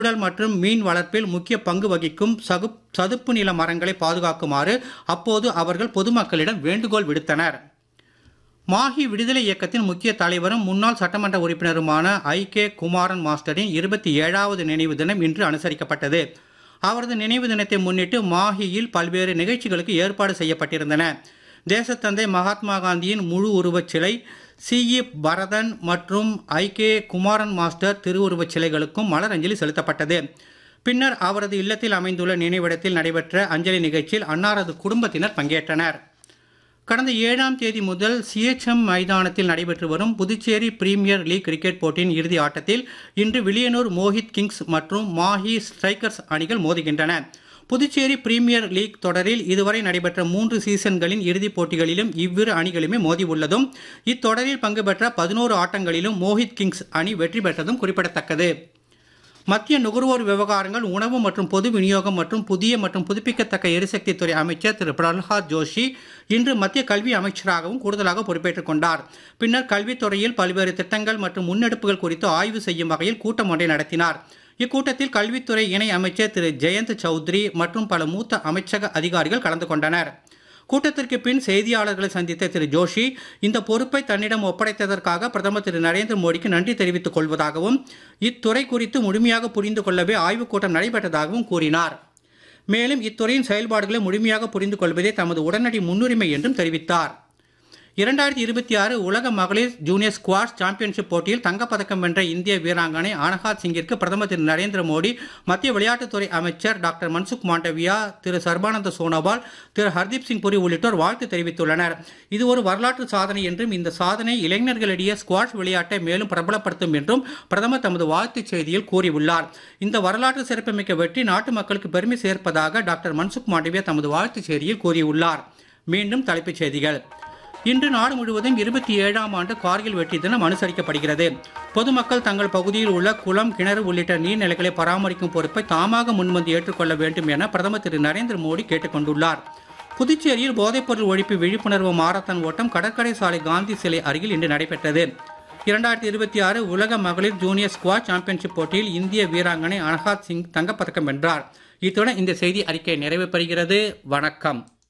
சுற்றுச்சூழல் மற்றும் மீன் வளர்ப்பில் முக்கிய பங்கு வகிக்கும் சகு சதுப்பு நில மரங்களை பாதுகாக்குமாறு அப்போது அவர்கள் பொதுமக்களிடம் வேண்டுகோள் விடுத்தனர் மாஹி விடுதலை இயக்கத்தின் முக்கிய தலைவரும் முன்னாள் சட்டமன்ற உறுப்பினருமான ஐ கே குமாரன் மாஸ்டரின் இருபத்தி ஏழாவது நினைவு தினம் இன்று அனுசரிக்கப்பட்டது அவரது நினைவு தினத்தை முன்னிட்டு மாஹியில் பல்வேறு நிகழ்ச்சிகளுக்கு ஏற்பாடு செய்யப்பட்டிருந்தன தேசத்தந்தை மகாத்மா காந்தியின் முழு உருவச் சிலை சி இ பரதன் மற்றும் ஐ கே குமாரன் மாஸ்டர் திருவுருவச் சிலைகளுக்கும் மலரஞ்சலி செலுத்தப்பட்டது பின்னர் அவரது இல்லத்தில் அமைந்துள்ள நினைவிடத்தில் நடைபெற்ற அஞ்சலி நிகழ்ச்சியில் அன்னாரது குடும்பத்தினர் பங்கேற்றனர் கடந்த ஏழாம் தேதி முதல் சிஎச்எம் மைதானத்தில் நடைபெற்று வரும் புதுச்சேரி பிரீமியர் லீக் கிரிக்கெட் போட்டியின் இறுதி ஆட்டத்தில் இன்று வில்லியனூர் மோஹித் கிங்ஸ் மற்றும் மாஹி ஸ்ட்ரைக்கர்ஸ் அணிகள் மோதுகின்றன புதுச்சேரி பிரீமியர் லீக் தொடரில் இதுவரை நடைபெற்ற மூன்று சீசன்களின் இறுதிப் போட்டிகளிலும் இவ்விரு அணிகளுமே மோதி உள்ளதும் இத்தொடரில் பங்கு பெற்ற பதினோரு ஆட்டங்களிலும் மோஹித் கிங்ஸ் அணி வெற்றி பெற்றதும் குறிப்பிடத்தக்கது மத்திய நுகர்வோர் விவகாரங்கள் உணவு மற்றும் பொது விநியோகம் மற்றும் புதிய மற்றும் புதுப்பிக்கத்தக்க எரிசக்தி துறை அமைச்சர் திரு பிரல்ஹாத் ஜோஷி இன்று மத்திய கல்வி அமைச்சராகவும் கூடுதலாக பொறுப்பேற்றுக் கொண்டார் பின்னர் கல்வித்துறையில் பல்வேறு திட்டங்கள் மற்றும் முன்னெடுப்புகள் குறித்து ஆய்வு செய்யும் வகையில் கூட்டம் ஒன்றை நடத்தினார் இக்கூட்டத்தில் கல்வித்துறை இணை அமைச்சர் திரு ஜெயந்த் சௌத்ரி மற்றும் பல மூத்த அமைச்சக அதிகாரிகள் கலந்து கொண்டனர் கூட்டத்திற்கு பின் செய்தியாளர்களை சந்தித்த திரு ஜோஷி இந்த பொறுப்பை தன்னிடம் ஒப்படைத்ததற்காக பிரதமர் திரு நரேந்திர மோடிக்கு நன்றி தெரிவித்துக் கொள்வதாகவும் இத்துறை குறித்து முழுமையாக புரிந்து கொள்ளவே ஆய்வுக் கூட்டம் நடைபெற்றதாகவும் கூறினார் மேலும் இத்துறையின் செயல்பாடுகளை முழுமையாக புரிந்து கொள்வதே தமது உடனடி முன்னுரிமை என்றும் தெரிவித்தார் இரண்டாயிரத்தி இருபத்தி ஆறு உலக மகளிர் ஜூனியர் ஸ்குவாஷ் சாம்பியன்ஷிப் போட்டியில் தங்கப்பதக்கம் வென்ற இந்திய வீராங்கனை அனஹாத் சிங்கிற்கு பிரதமர் திரு நரேந்திர மோடி மத்திய விளையாட்டுத்துறை அமைச்சர் டாக்டர் மன்சுக் மாண்டவியா திரு சர்பானந்த சோனோவால் திரு ஹர்தீப் சிங் புரி உள்ளிட்டோர் வாழ்த்து தெரிவித்துள்ளனர் இது ஒரு வரலாற்று சாதனை என்றும் இந்த சாதனை இளைஞர்களிடையே ஸ்குவாஷ் விளையாட்டை மேலும் பிரபலப்படுத்தும் என்றும் பிரதமர் தமது வாழ்த்துச் செய்தியில் கூறியுள்ளார் இந்த வரலாற்று சிறப்புமிக்க வெற்றி நாட்டு மக்களுக்கு பெருமை சேர்ப்பதாக டாக்டர் மன்சுக் மாண்டவியா தமது வாழ்த்துச் செய்தியில் கூறியுள்ளார் மீண்டும் தலைப்புச் செய்திகள் இன்று நாடு முழுவதும் இருபத்தி ஏழாம் ஆண்டு கார்கில் வெற்றி தினம் அனுசரிக்கப்படுகிறது பொதுமக்கள் தங்கள் பகுதியில் உள்ள குளம் கிணறு உள்ளிட்ட நீர்நிலைகளை பராமரிக்கும் பொறுப்பை தாமாக முன்வந்து ஏற்றுக்கொள்ள வேண்டும் என பிரதமர் திரு நரேந்திர மோடி கேட்டுக் கொண்டுள்ளார் புதுச்சேரியில் போதைப்பொருள் ஒழிப்பு விழிப்புணர்வு மாரத்தான் ஓட்டம் கடற்கரை சாலை காந்தி சிலை அருகில் இன்று நடைபெற்றது இரண்டாயிரத்தி இருபத்தி ஆறு உலக மகளிர் ஜூனியர் ஸ்குவாஷ் சாம்பியன்ஷிப் போட்டியில் இந்திய வீராங்கனை அனஹாத் சிங் தங்கப்பதக்கம் வென்றார் இத்துடன் இந்த செய்தி அறிக்கை நிறைவு பெறுகிறது வணக்கம்